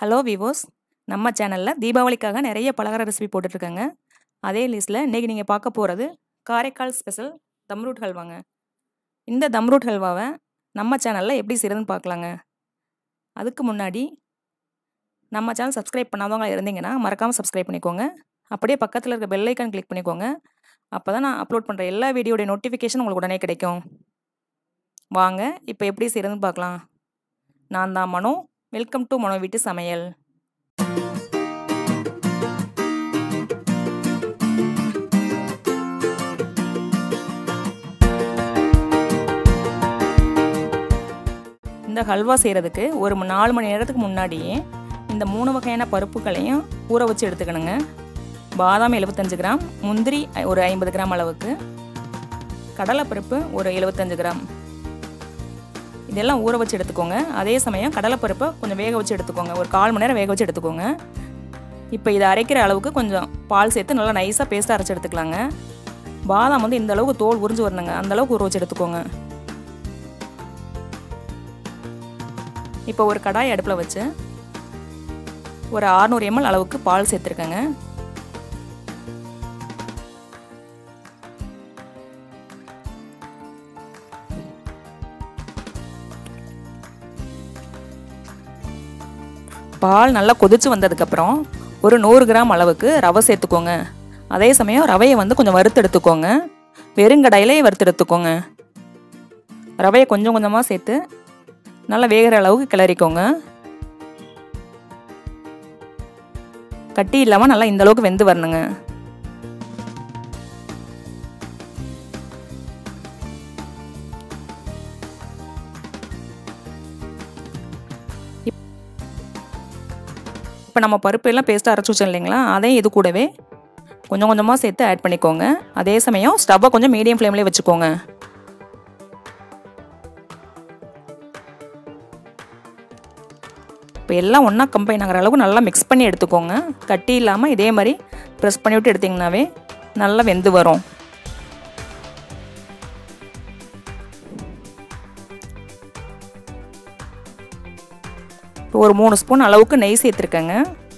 hello விவோஸ் நம்ம சேனலில் தீபாவளிக்காக நிறைய பலகார ரெசிபி போட்டுட்ருக்கேங்க அதே லிஸ்ட்டில் இன்றைக்கி நீங்கள் பார்க்க போகிறது காரைக்கால் ஸ்பெஷல் தம்ரூட் ஹல்வாங்க இந்த தம்ரூட் ஹல்வாவை நம்ம சேனலில் எப்படி செய்கிறதுன்னு பார்க்கலாங்க அதுக்கு முன்னாடி நம்ம சேனல் சப்ஸ்கிரைப் பண்ணாதவங்க இருந்தீங்கன்னா மறக்காமல் சப்ஸ்கிரைப் பண்ணிக்கோங்க அப்படியே பக்கத்தில் இருக்க பெல் ஐக்கான் கிளிக் பண்ணிக்கோங்க அப்போ தான் நான் அப்லோட் பண்ணுற எல்லா வீடியோடைய நோட்டிஃபிகேஷன் உங்களுக்கு உடனே கிடைக்கும் வாங்க இப்போ எப்படி செய்கிறதுன்னு பார்க்கலாம் நான் தான் மனோ வெல்கம் டு மனோ வீட்டு சமையல் இந்த ஹல்வா செய்கிறதுக்கு ஒரு ம- நாலு மணி நேரத்துக்கு முன்னாடியே இந்த மூணு வகையான பருப்புகளையும் ஊற வச்சு எடுத்துக்கணுங்க பாதாம் எழுபத்தஞ்சு கிராம் முந்திரி ஐ- ஒரு ஐம்பது கிராம் அளவுக்கு கடலைப்பருப்பு ஒரு எழுபத்தஞ்சு கிராம் இதெல்லாம் ஊற வச்சு எடுத்துக்கோங்க அதே சமயம் கடலைப்பருப்பை கொஞ்சம் வேக வச்சு எடுத்துக்கோங்க ஒரு கால் மணி நேரம் வேக வச்சு எடுத்துக்கோங்க இப்போ இதை அரைக்கிற அளவுக்கு கொஞ்சம் பால் சேர்த்து நல்லா நைஸாக பேஸ்ட்டாக அரைச்சி எடுத்துக்கலாங்க பாதாம் வந்து இந்த அளவுக்கு தோல் உறிஞ்சு வரணுங்க அந்த அளவுக்கு ஊற வச்சு எடுத்துக்கோங்க இப்போ ஒரு கடாய் அடுப்பில் வச்சு ஒரு 600 எம்எல் அளவுக்கு பால் சேர்த்துருக்கேங்க பால் நல்லா கொதிச்சு வந்ததுக்கப்புறம் ஒரு நூறு கிராம் அளவுக்கு ரவை சேர்த்துக்கோங்க அதே சமயம் ரவையை வந்து கொஞ்சம் வறுத்து எடுத்துக்கோங்க வெறுங்கடாயிலே வறுத்து எடுத்துக்கோங்க ரவையை கொஞ்சம் கொஞ்சமாக சேர்த்து நல்லா வேகிற அளவுக்கு கிளறிக்கோங்க கட்டி இல்லாமல் நல்லா இந்த அளவுக்கு வெந்து வரணுங்க இப்போ நம்ம பருப்பு எல்லாம் பேஸ்ட்டாக அரைச்சி வச்சோம் இல்லைங்களா அதையும் இது கூடவே கொஞ்சம் கொஞ்சமாக சேர்த்து ஆட் பண்ணிக்கோங்க அதே சமயம் ஸ்டவ்வை கொஞ்சம் மீடியம் ஃப்ளேம்லேயே வச்சுக்கோங்க இப்போ எல்லாம் ஒன்றா கம்பைன் ஆகிற அளவுக்கு நல்லா மிக்ஸ் பண்ணி எடுத்துக்கோங்க கட்டி இல்லாமல் இதே மாதிரி ப்ரெஸ் பண்ணி விட்டு எடுத்திங்கனாவே நல்லா வெந்து வரும் இப்போ ஒரு மூணு ஸ்பூன் அளவுக்கு நெய் சேர்த்துருக்கேங்க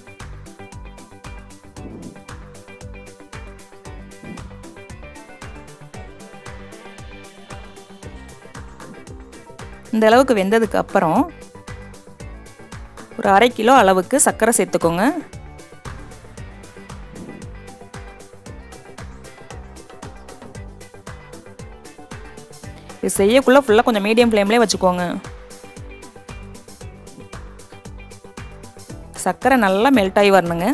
இந்த அளவுக்கு வெந்ததுக்கு அப்புறம் ஒரு அரை கிலோ அளவுக்கு சர்க்கரை சேர்த்துக்கோங்க இது செய்யக்குள்ள ஃபுல்லாக கொஞ்சம் மீடியம் ஃப்ளேம்லேயே வச்சுக்கோங்க சர்க்கரை நல்லா மெல்ட் ஆகி வரணுங்க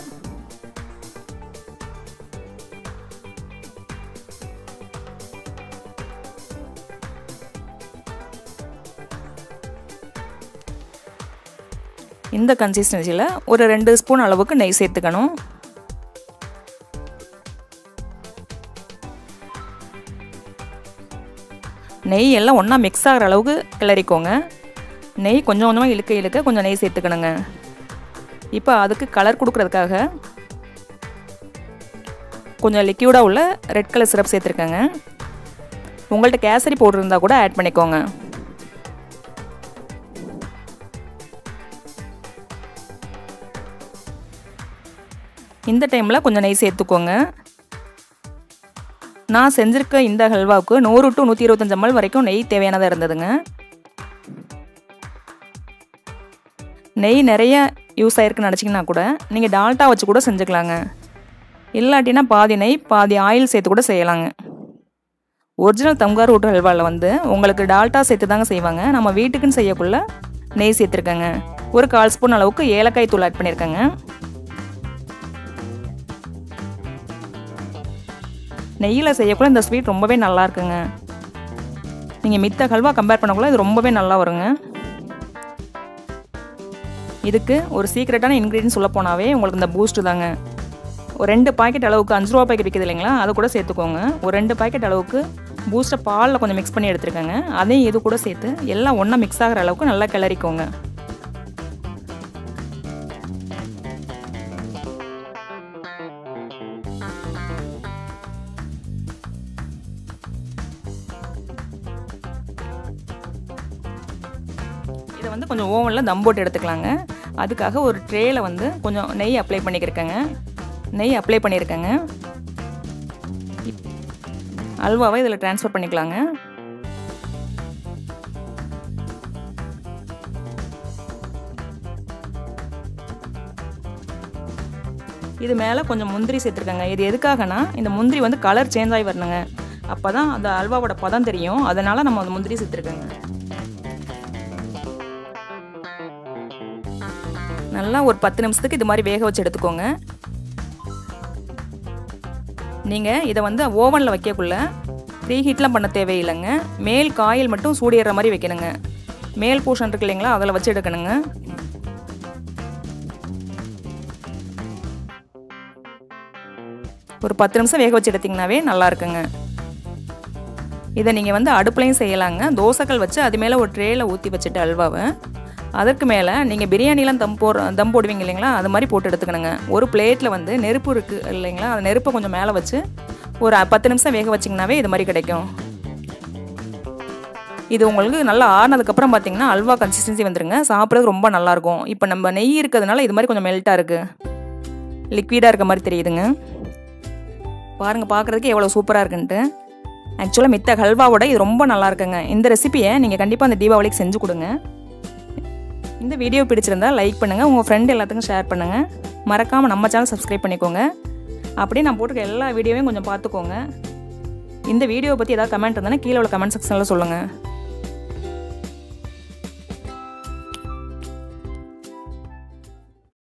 இந்த கன்சிஸ்டன்சியில் ஒரு ரெண்டு ஸ்பூன் அளவுக்கு நெய் சேர்த்துக்கணும் நெய் எல்லாம் ஒன்றா மிக்ஸ் ஆகிற அளவுக்கு கிளறிக்கோங்க நெய் கொஞ்சம் கொஞ்சமாக இழுக்க இழுக்க கொஞ்சம் நெய் சேர்த்துக்கணுங்க இப்போ அதுக்கு கலர் கொடுக்கறதுக்காக கொஞ்சம் லிக்யூடாக உள்ள ரெட் கலர் சிரப் சேர்த்துருக்கேங்க உங்கள்கிட்ட கேசரி பவுடர் இருந்தால் கூட ஆட் பண்ணிக்கோங்க இந்த டைமில் கொஞ்சம் நெய் சேர்த்துக்கோங்க நான் செஞ்சுருக்க இந்த ஹல்வாவுக்கு நூறு டு நூற்றி இருபத்தஞ்சு எம்எல் வரைக்கும் நெய் தேவையானதாக இருந்ததுங்க நெய் நிறைய யூஸ் ஆயிருக்குன்னு நினச்சிங்கன்னா கூட நீங்கள் டால்டா வச்சு கூட செஞ்சுக்கலாங்க இல்லாட்டினா பாதி நெய் பாதி ஆயில் சேர்த்து கூட செய்யலாங்க ஒரிஜினல் தங்கார் ஊட்டு ஹல்வாவில் வந்து உங்களுக்கு டால்டா சேர்த்து தாங்க செய்வாங்க நம்ம வீட்டுக்குன்னு செய்யக்குள்ள நெய் சேர்த்துருக்கேங்க ஒரு கால் ஸ்பூன் அளவுக்கு ஏலக்காய் தூள் ஆட் பண்ணியிருக்கேங்க நெய்யில் செய்யக்குள்ள இந்த ஸ்வீட் ரொம்பவே நல்லா இருக்குங்க நீங்கள் மித்த ஹல்வா கம்பேர் பண்ணக்குள்ள இது ரொம்பவே நல்லா வருங்க இதுக்கு ஒரு சீக்ரெட்டான இன்க்ரீடியன்ட் சொல்ல போனாவே உங்களுக்கு இந்த பூஸ்ட்டு தாங்க ஒரு ரெண்டு பாக்கெட் அளவுக்கு அஞ்சு ரூபா பாக்கெட் விற்கிது இல்லைங்களா அதை கூட சேர்த்துக்கோங்க ஒரு ரெண்டு பாக்கெட் அளவுக்கு பூஸ்ட்டை பாலில் கொஞ்சம் மிக்ஸ் பண்ணி எடுத்துருக்கேங்க அதையும் இது கூட சேர்த்து எல்லாம் ஒன்றா மிக்ஸ் ஆகிற அளவுக்கு நல்லா கிளறிக்கோங்க இதை வந்து கொஞ்சம் ஓவனில் தம் போட்டு எடுத்துக்கலாங்க அதுக்காக ஒரு ட்ரேயில் வந்து கொஞ்சம் நெய் அப்ளை பண்ணிக்கிருக்கேங்க நெய் அப்ளை பண்ணியிருக்கேங்க அல்வாவை இதில் ட்ரான்ஸ்ஃபர் பண்ணிக்கலாங்க இது மேலே கொஞ்சம் முந்திரி சேர்த்துருக்கேங்க இது எதுக்காகனா இந்த முந்திரி வந்து கலர் சேஞ்ச் ஆகி வரணுங்க அப்போ தான் அந்த அல்வாவோட பதம் தெரியும் அதனால் நம்ம அந்த முந்திரி சேர்த்துருக்கோங்க நல்லா ஒரு பத்து நிமிஷத்துக்கு இது மாதிரி வேக வச்சு எடுத்துக்கோங்க நீங்கள் இதை வந்து ஓவனில் வைக்கக்குள்ள ப்ரீ ஹீட்லாம் பண்ண தேவையில்லைங்க மேல் காயில் மட்டும் சூடிடுற மாதிரி வைக்கணுங்க மேல் போர்ஷன் இருக்கு இல்லைங்களா அதில் வச்சு எடுக்கணுங்க ஒரு பத்து நிமிஷம் வேக வச்சு எடுத்திங்கனாவே நல்லா இருக்குங்க இதை நீங்கள் வந்து அடுப்புலையும் செய்யலாங்க தோசைகள் வச்சு அது மேலே ஒரு ட்ரேயில் ஊற்றி வச்சுட்டு அல்வாவை அதற்கு மேலே நீங்கள் பிரியாணிலாம் தம் போடுற தம் போடுவீங்க இல்லைங்களா அது மாதிரி போட்டு எடுத்துக்கணுங்க ஒரு பிளேட்டில் வந்து நெருப்பு இருக்குது இல்லைங்களா அந்த நெருப்பை கொஞ்சம் மேலே வச்சு ஒரு பத்து நிமிஷம் வேக வச்சிங்கனாவே இது மாதிரி கிடைக்கும் இது உங்களுக்கு நல்லா ஆறுனதுக்கப்புறம் பார்த்தீங்கன்னா அல்வா கன்சிஸ்டன்சி வந்துருங்க சாப்பிட்றது ரொம்ப நல்லாயிருக்கும் இப்போ நம்ம நெய் இருக்கிறதுனால இது மாதிரி கொஞ்சம் மெல்ட்டாக இருக்குது லிக்விடாக இருக்க மாதிரி தெரியுதுங்க பாருங்கள் பார்க்குறதுக்கு எவ்வளோ சூப்பராக இருக்குன்ட்டு ஆக்சுவலாக மித்த ஹல்வாவோட இது ரொம்ப நல்லா இருக்குங்க இந்த ரெசிபியை நீங்கள் கண்டிப்பாக அந்த தீபாவளிக்கு செஞ்சு கொடுங்க இந்த வீடியோ பிடிச்சிருந்தா லைக் பண்ணுங்கள் உங்கள் ஃப்ரெண்ட் எல்லாத்துக்கும் ஷேர் பண்ணுங்கள் மறக்காமல் நம்ம சேனல் சப்ஸ்கிரைப் பண்ணிக்கோங்க அப்படியே நான் போட்டிருக்க எல்லா வீடியோவையும் கொஞ்சம் பார்த்துக்கோங்க இந்த வீடியோ பற்றி ஏதாவது கமெண்ட் இருந்தால் கீழே உள்ள கமெண்ட் செக்ஷனில் சொல்லுங்கள்